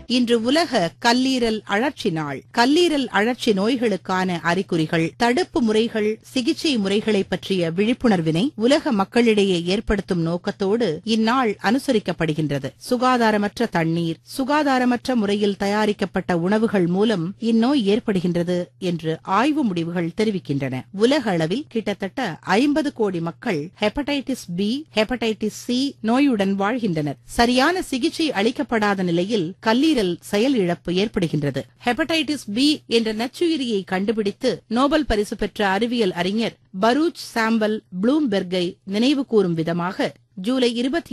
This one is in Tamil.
இன்று உலக கல்லீரல் அழற்சி நாள் கல்லீரல் அழற்சி நோய்களுக்கான அறிகுறிகள் தடுப்பு முறைகள் சிகிச்சை முறைகளை பற்றிய விழிப்புணர்வினை உலக மக்களிடையே ஏற்படுத்தும் நோக்கத்தோடு இந்நாள் அனுசரிக்கப்படுகின்றது சுகாதாரமற்ற தண்ணீர் சுகாதாரமற்ற முறையில் தயாரிக்கப்பட்ட உணவுகள் மூலம் இந்நோய் ஏற்படுகின்றது என்று ஆய்வு முடிவுகள் தெரிவிக்கின்றன உலக அளவில் கிட்டத்தட்ட ஐம்பது கோடி மக்கள் ஹெப்படைட்டிஸ் பி ஹெப்படைட்டிஸ் சி நோயுடன் வாழ்கின்றனர் சரியான சிகிச்சை அளிக்கப்படாத நிலையில் கல்லீரல் செயல் இழப்பு ஏற்படுகின்றது ஹெப்படைட்டிஸ் பி என்ற நச்சுயிரியை கண்டுபிடித்து நோபல் பரிசு பெற்ற அறிவியல் அறிஞர் பரூச் சாம்பல் ப்ளூம்பெர்கை நினைவு கூறும் விதமாக ஜூலை இருபத்தி